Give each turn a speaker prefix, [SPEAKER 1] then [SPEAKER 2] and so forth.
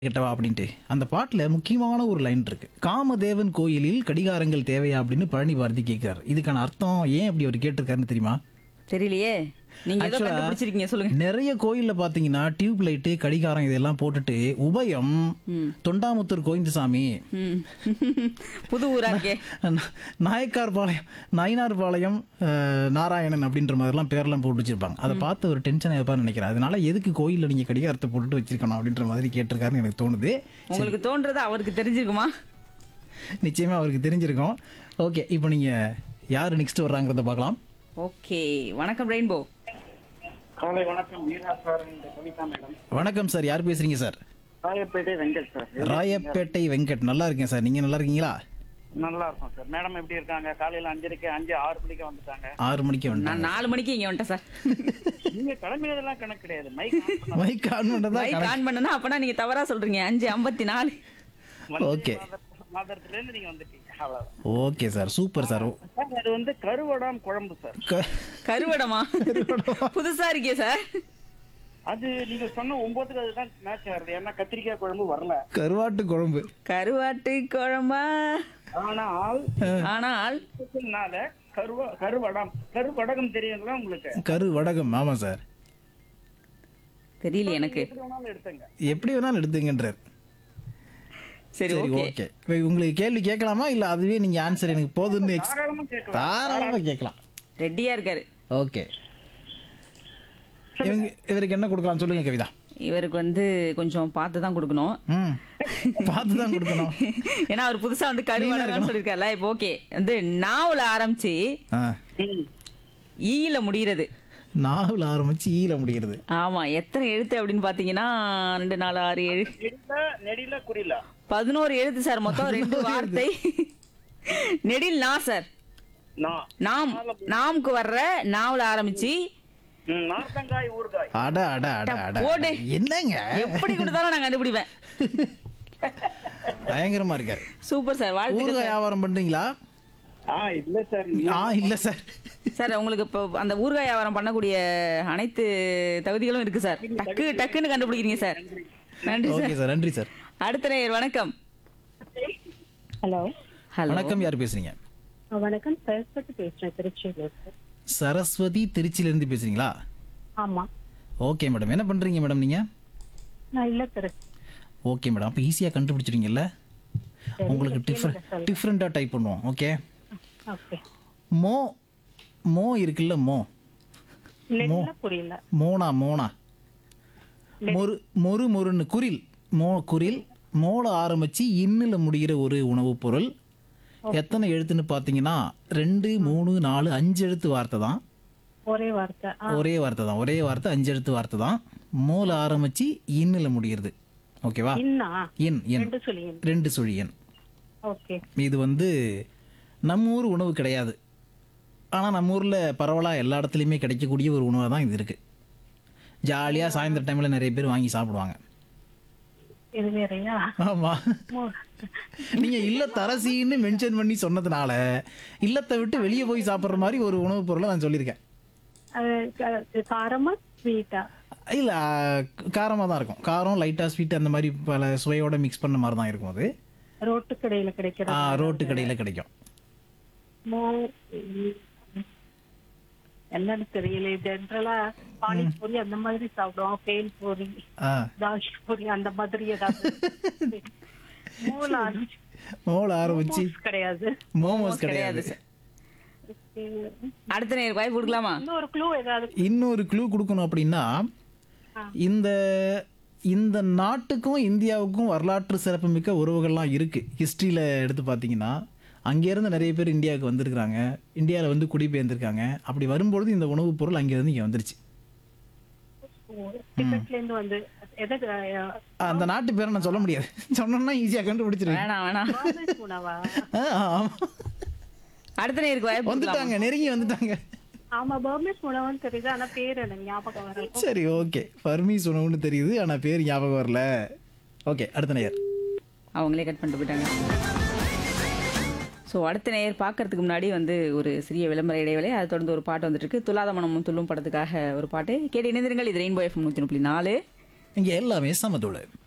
[SPEAKER 1] கிட்டவா அப்படின்ட்டு அந்த பாட்டுல முக்கியமான ஒரு லைன் இருக்கு காமதேவன் கோயிலில் கடிகாரங்கள் தேவையா அப்படின்னு பழனி பாரதி கேட்கிறார் இதுக்கான அர்த்தம் ஏன் அப்படி அவர் கேட்டிருக்காருன்னு தெரியுமா
[SPEAKER 2] தெரியலையே நீங்க ஏதோ
[SPEAKER 1] Actually,
[SPEAKER 2] கண்டுபிடிச்சிருக்கீங்க சொல்லுங்க
[SPEAKER 1] நிறைய கோயில்ல பாத்தீங்கன்னா டியூப் லைட்டு கடிகாரம் இதெல்லாம் போட்டுட்டு உபயம் தொண்டாமுத்தூர் கோவிந்தசாமி
[SPEAKER 2] ம். புது ஊரா இருக்கே
[SPEAKER 1] நா- நாயக்கார் பாளையம் நயினார் பாளையம் அஹ், நாராயணன் அப்படின்ற மாதிரிலாம் பேர்லாம் போட்டு வச்சிருப்பாங்க அதை பார்த்து ஒரு டென்ஷன் ஆயிருப்பான்னு நினைக்கிறேன் அதனால எதுக்கு கோயில்ல நீங்க கடிகாரத்தை போட்டுட்டு வச்சிருக்கணும் அப்படின்ற மாதிரி கேட்டிருக்காருன்னு எனக்கு தோணுது
[SPEAKER 2] உங்களுக்கு தோன்றது அவருக்கு தெரிஞ்சிருக்குமா
[SPEAKER 1] நிச்சயமா அவருக்கு தெரிஞ்சிருக்கும் ஓகே இப்போ நீங்க யார் நெக்ஸ்ட் வர்றாங்கிறத பார்க்கலாம்
[SPEAKER 2] ஓகே வணக்கம் ரெயின்போ
[SPEAKER 3] காலை வணக்கம் மீரா சார் இந்த கவிதா மேடம்
[SPEAKER 1] வணக்கம் சார் யார் பேசுறீங்க சார்
[SPEAKER 3] ராயப்பேட்டை வெங்கட் சார்
[SPEAKER 1] ராயப்பேட்டை வெங்கட் நல்லா இருக்கேன் சார் நீங்க நல்லா இருக்கீங்களா
[SPEAKER 3] நல்லா இருக்கும் சார் மேடம் எப்படி இருக்காங்க காலையில அஞ்சரைக்கு அஞ்சு ஆறு மணிக்கு வந்துட்டாங்க
[SPEAKER 1] ஆறு மணிக்கு வந்தேன்
[SPEAKER 2] நான் நாலு மணிக்கு இங்க வந்துட்டேன் சார்
[SPEAKER 3] நீங்க கிளம்பினதெல்லாம் கணக்கு கிடையாது மைக்
[SPEAKER 1] மைக் ஆன் பண்ணதா
[SPEAKER 2] மைக் ஆன் பண்ணனா அப்பனா நீங்க தவறா சொல்றீங்க அஞ்சு ஐம்பத்தி நாலு
[SPEAKER 1] ஓகே
[SPEAKER 3] மாதத்துல இருந்து நீங்க வந்துட்டீங்க அவ்வளவுதான்
[SPEAKER 1] okay sir super sir
[SPEAKER 3] sir அது வந்து கருவடாம் குழம்பு சார்
[SPEAKER 1] க-
[SPEAKER 2] கருவடமா புதுசா இருக்கே சார்
[SPEAKER 3] அது நீங்க சொன்ன ஒன்பதுக்கு அதுதான் மேட்ச் ஆகுது ஏன்னா கத்திரிக்காய் குழம்பு வரல
[SPEAKER 1] கருவாட்டு குழம்பு
[SPEAKER 2] கருவாட்டு குழம்பா
[SPEAKER 3] ஆனால்
[SPEAKER 2] ஆனால்
[SPEAKER 3] நால கருவா கருவடம் கருவடகம் தெரியுங்களா உங்களுக்கு
[SPEAKER 1] கரு வடகம் ஆமா சார்
[SPEAKER 2] தெரியல எனக்கு
[SPEAKER 3] எப்படி வேணாலும் எடுத்துங்க
[SPEAKER 1] எப்படி வேணாலும் எடுத்துங்கன்றார்
[SPEAKER 2] சரி
[SPEAKER 1] சரி
[SPEAKER 2] ஓகே
[SPEAKER 1] ஓகே இப்போ உங்களுக்கு கேள்வி கேட்கலாமா இல்ல அதுவே நீங்க ஆன்சர் எனக்கு போதும்னு ex-
[SPEAKER 3] தாராளமா கேட்கலாம்
[SPEAKER 1] தாராளமா கேட்கலாம்
[SPEAKER 2] ரெடியா இருக்காரு
[SPEAKER 1] ஓகே இவங்க இவருக்கு என்ன கொடுக்கலாம் சொல்லுங்க கவிதா
[SPEAKER 2] இவருக்கு வந்து கொஞ்சம் பார்த்து தான் கொடுக்கணும்
[SPEAKER 1] ம் பார்த்து தான் கொடுக்கணும்
[SPEAKER 2] ஏன்னா அவர் புதுசா வந்து கருவடகம்னு சொல்லியிருக்காருல இப்போ ஓகே வந்து நாவல ஆரம்பிச்சு
[SPEAKER 1] ஆ
[SPEAKER 3] ம்.
[SPEAKER 2] ஈல முடிகிறது
[SPEAKER 1] நாவல் ஆரம்பிச்சு ஈல முடிகிறது
[SPEAKER 2] ஆமா எத்தனை எழுத்து அப்படின்னு பாத்தீங்கன்னா ரெண்டு நாலு ஆறு ஏழு
[SPEAKER 3] நெடில நெடில குறில
[SPEAKER 2] பதினோரு எழுத்து சார் மொத்தம் ரெண்டு வார்த்தை நெடில் நா சார்
[SPEAKER 3] நான்
[SPEAKER 2] நாம் நாம்க்கு வர்ற நாவல ஆரம்பிச்சு
[SPEAKER 3] ம், நார்த்தங்காய் ஊறுகாய்
[SPEAKER 1] அட அட அட அட
[SPEAKER 2] போடு.
[SPEAKER 1] என்னங்க
[SPEAKER 2] எப்படி கொடுத்தாலும் நான் கண்டுபிடிப்பேன்
[SPEAKER 1] பயங்கரமா இருக்காரு
[SPEAKER 2] சூப்பர் சார் வாழ்த்துக்கள்
[SPEAKER 1] ஊறுகாய் வியாபாரம் பண்றீங்களா
[SPEAKER 3] ஆ இல்ல சார்
[SPEAKER 1] ஆ இல்ல சார்
[SPEAKER 2] சார் உங்களுக்கு இப்போ அந்த ஊறுகாய் வியாபாரம் பண்ணக்கூடிய அனைத்து தகுதிகளும் இருக்கு சார் டக்கு டக்குன்னு கண்டுபிடிக்கிறீங்க சார் நன்றி
[SPEAKER 1] ஓகே
[SPEAKER 2] சார்
[SPEAKER 1] சார் நன்றி சார்
[SPEAKER 2] அடுத்த நேயர் வணக்கம்
[SPEAKER 4] ஹலோ
[SPEAKER 2] ஹலோ
[SPEAKER 1] வணக்கம் யார் பேசுறீங்க
[SPEAKER 4] வணக்கம் சரஸ்வதி பேசுறேன் திருச்சியில இருந்து
[SPEAKER 1] சரஸ்வதி திருச்சியில இருந்து பேசுறீங்களா
[SPEAKER 4] ஆமா
[SPEAKER 1] ஓகே மேடம் என்ன பண்றீங்க மேடம் நீங்க
[SPEAKER 4] நான் இல்ல திரு
[SPEAKER 1] ஓகே மேடம் அப்போ ஈஸியாக கண்டுபிடிச்சிருவீங்கல்ல உங்களுக்கு டிஃப்ரெண்ட் டிஃப்ரெண்ட்டாக டைப் பண்ணுவோம் ஓகே
[SPEAKER 4] ஓகே
[SPEAKER 1] மோ மோ இருக்குல்ல மோ
[SPEAKER 4] இல்ல புரியல
[SPEAKER 1] மோனா மோனா மொறு மொறு மொறுன்னு குரில் மோ குரில் மோல ஆரம்பிச்சு இன்னில் முடிகிற ஒரு உணவுப் பொருள் எத்தனை எழுத்துன்னு பார்த்தீங்கன்னா ரெண்டு மூணு நாலு அஞ்சு எழுத்து வார்த்தை தான்
[SPEAKER 4] ஒரே வார்த்தை ஆ,
[SPEAKER 1] ஒரே வார்த்தை தான் ஒரே வார்த்தை அஞ்சு எழுத்து வார்த்தை தான் மோல ஆரம்பிச்சு இன்னில் முடிகிறது ஓகேவா
[SPEAKER 4] இன்னா
[SPEAKER 1] என் என்
[SPEAKER 4] ரெண்டு சொல்லிங்க
[SPEAKER 1] ரெண்டு சுழி எண்
[SPEAKER 4] ஓகே
[SPEAKER 1] இது வந்து நம்ம ஊர் உணவு கிடையாது ஆனால் நம்ம ஊரில் பரவலாக எல்லா இடத்துலையுமே கிடைக்கக்கூடிய ஒரு உணவாக தான் இது இருக்குது ஜாலியாக சாயந்தர டைமில் நிறைய பேர் வாங்கி சாப்பிடுவாங்க
[SPEAKER 4] இது வேறயா
[SPEAKER 1] ஆமாம்
[SPEAKER 4] மோ-
[SPEAKER 1] நீங்கள் இல்லத்தரசின்னு மென்ஷன் பண்ணி சொன்னதுனால இல்லத்தை விட்டு வெளியே போய் சாப்பிட்ற மாதிரி ஒரு உணவுப் பொருளை நான் சொல்லியிருக்கேன்
[SPEAKER 4] அது க- காரமா ஸ்வீட்டா
[SPEAKER 1] இல்லை காரமாக தான் இருக்கும் காரம் லைட்டாக ஸ்வீட் அந்த மாதிரி பல சுவையோட மிக்ஸ் பண்ண மாதிரி தான் இருக்கும் அது
[SPEAKER 4] ரோட்டு கடையில கிடைக்கிற
[SPEAKER 1] ஆ, ரோட்டு கடையில் கிடைக்கும்
[SPEAKER 4] மோ என்னன்னு தெரியல ஜென்ரலா பானிபூரி அந்த மாதிரி சாப்பிடுவோம் பேல் பூரி
[SPEAKER 1] ஆ
[SPEAKER 4] தாஷ் பூரி அந்த மாதிரி ஏதாவது மூல ஆரம்பிச்சு
[SPEAKER 1] மோல ஆரம்பிச்சு
[SPEAKER 4] கிடையாது
[SPEAKER 1] மோமோஸ் கிடையாது
[SPEAKER 2] சார் அடுத்த நேர் வாய்ப்பு கொடுக்கலாமா
[SPEAKER 4] இன்னொரு க்ளூ ஏதாவது
[SPEAKER 1] இன்னொரு க்ளூ கொடுக்கணும் அப்படின்னா இந்த இந்த நாட்டுக்கும் இந்தியாவுக்கும் வரலாற்று சிறப்புமிக்க உறவுகள்லாம் இருக்குது ஹிஸ்ட்ரியில் எடுத்து பார்த்தீங்கன்னா அங்கேருந்து நிறைய பேர் இந்தியாவுக்கு வந்திருக்கிறாங்க இந்தியாவில் வந்து குடிபெயர்ந்திருக்காங்க அப்படி வரும்பொழுது இந்த உணவுப் பொருள் அங்கேருந்து இங்கே வந்துருச்சு
[SPEAKER 4] டிக்கெட்ல இருந்து வந்து எதை அஹ்,
[SPEAKER 1] அந்த நாட்டு பேரை நான் சொல்ல முடியாது சொன்னோம்னா ஈஸியாக கண்டுபிடிச்சிருவேன்
[SPEAKER 2] வேணாம் வேணாம்
[SPEAKER 4] பாம்பேஸ் உணவா
[SPEAKER 1] ஆ, ஆமா.
[SPEAKER 2] அடுத்த நேருக்கு வாய்ப்பு கொடுக்கலாமா?
[SPEAKER 1] வந்துட்டாங்க நெருங்கி வந்துட்டாங்க
[SPEAKER 4] ஆமா பர்மேஸ் உணவுன்னு தெரியுது ஆனா பேர் எனக்கு ஞாபகம் வரல
[SPEAKER 1] சரி ஓகே பர்மீஸ் உணவுன்னு தெரியுது ஆனால் பேர் ஞாபகம் வரல ஓகே அடுத்த நேயர்
[SPEAKER 2] அவங்களே கட் பண்ணிட்டு போயிட்டாங்க ஸோ அடுத்த நேயர் பார்க்கறதுக்கு முன்னாடி வந்து ஒரு சிறிய விளம்பர இடைவேளை அதை தொடர்ந்து ஒரு பாட்டு வந்துட்டு இருக்கு துலாத மனமும் துள்ளும் படத்துக்காக ஒரு பாட்டு கேட்டு இணைந்திருங்கள் இது ரெயின்போ எஃப்எம் நூற்றி நாலு
[SPEAKER 1] இங்கே எல்லாமே சமதோடு